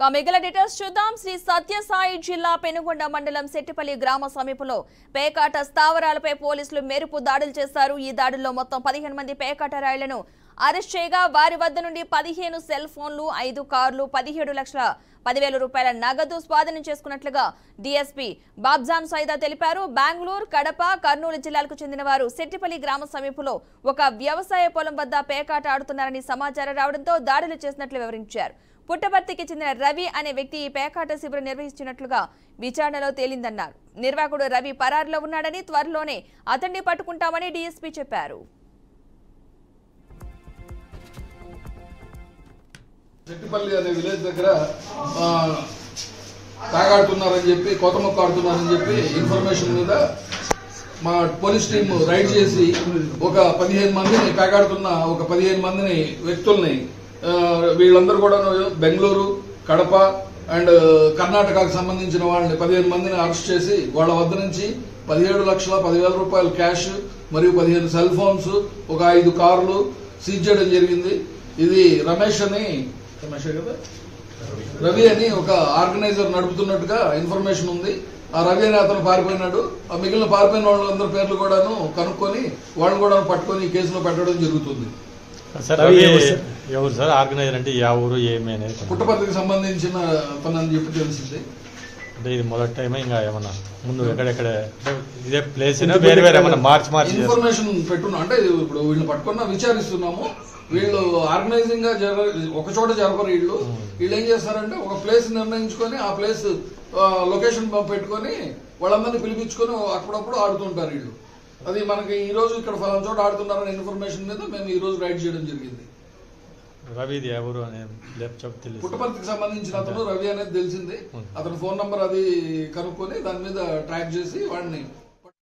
ఇక మిగిలిన డీటెయిల్స్ చూద్దాం శ్రీ సత్యసాయి జిల్లా పెనుగొండ మండలం సెట్టిపల్లి గ్రామ సమీపంలో పేకాట స్థావరాలపై పోలీసులు మెరుపు దాడులు చేశారు ఈ దాడుల్లో మొత్తం పదిహేను మంది పేకాట రాయులను అరెస్ట్ చేయగా వారి వద్ద నుండి పదిహేను సెల్ ఫోన్లు ఐదు కార్లు పదిహేడు లక్షల పదివేల రూపాయల నగదు స్వాధీనం చేసుకున్నట్లుగా డీఎస్పీ బాబ్జాన్ సైదా తెలిపారు బెంగళూరు కడప కర్నూలు జిల్లాలకు చెందిన వారు సెట్టిపల్లి గ్రామ సమీపంలో ఒక వ్యవసాయ పొలం వద్ద పేకాట ఆడుతున్నారని సమాచారం రావడంతో దాడులు చేసినట్లు వివరించారు పుట్టపర్తికి చెందిన రవి అనే వ్యక్తి ఈ పేకాట శిబిరం నిర్వహిస్తున్నట్లుగా విచారణలో తేలిందన్నారు నిర్వాహకుడు రవి పరారులో ఉన్నాడని త్వరలోనే అతన్ని పట్టుకుంటామని డీఎస్పీ చెప్పారు చెట్టిపల్లి అనే విలేజ్ దగ్గర ఆ, తాగాడుతున్నారని చెప్పి కొత్త మొక్క ఆడుతున్నారని చెప్పి ఇన్ఫర్మేషన్ మీద మా పోలీస్ టీం రైడ్ చేసి ఒక పదిహేను మందిని పేకాడుతున్న ఒక పదిహేను మందిని వ్యక్తుల్ని ఆ, వీళ్ళందరూ కూడా బెంగళూరు కడప అండ్ కర్ణాటకకు సంబంధించిన వాళ్ళని పదిహేను మందిని అరెస్ట్ చేసి వాళ్ళ వద్ద నుంచి పదిహేడు లక్షల పదివేల రూపాయల క్యాష్ మరియు పదిహేను సెల్ ఫోన్స్ ఒక ఐదు కార్లు సీజ్ చేయడం జరిగింది ఇది రమేష్ అని రమేషే కదా రవి అని ఒక ఆర్గనైజర్ నడుపుతున్నట్టుగా ఇన్ఫర్మేషన్ ఉంది ఆ రవి అని అతను పారిపోయినాడు ఆ మిగిలిన పారిపోయిన వాళ్ళందరి పేర్లు కూడాను కనుక్కొని వాళ్ళని కూడా పట్టుకొని ఈ కేసులో పెట్టడం జరుగుతుంది సార్ రవి రవి ఎవరు సార్? ఎవరు సార్ ఆర్గనైజర్ అంటే యా ఊరు ఏమి అనేది కొంచెం. పుట్టపర్తికి సంబంధించిన అతను అని చెప్పి తెలిసింది అంటే ఇది మొదటి టైం ఇంకా ఏమన్నా ముందు ఎక్కడెక్కడ అంటే ఇదే ప్లేస్ వేరే వేరే ఏమన్నా మార్చి మార్చి చేస్తారు. ఇన్ఫర్మేషన్ పెట్టున్నా అంటే ఇప్పుడు వీళ్ళని పట్టుకున్నా విచారిస్తున్నాము వీళ్ళు ఆర్గనైజింగ్ గా జర ఒక చోట జరపరు వీళ్ళు వీళ్ళు ఏం చేస్తారంటే ఒక ప్లేస్ నిర్ణయించుకొని ఆ ప్లేస్ లొకేషన్ పెట్టుకొని వాళ్ళందరినీ పిలిపించుకొని అప్పుడప్పుడు ఆడుతుంటారు వీళ్ళు అది మనకి ఈ రోజు ఇక్కడ ఫలానా చోట ఆడుతున్నారనే ఇన్ఫర్మేషన్ మీద మేము ఈ రోజు రైడ్ చేయడం జరిగింది రవి ఇది ఎవరు అని లేపు చెప్పు తెలియదు పుట్టపర్తికి సంబంధించిన అతను రవి అనేది తెలిసింది అతని ఫోన్ నంబర్ అది కనుక్కొని దాని మీద ట్రాక్ చేసి వాడిని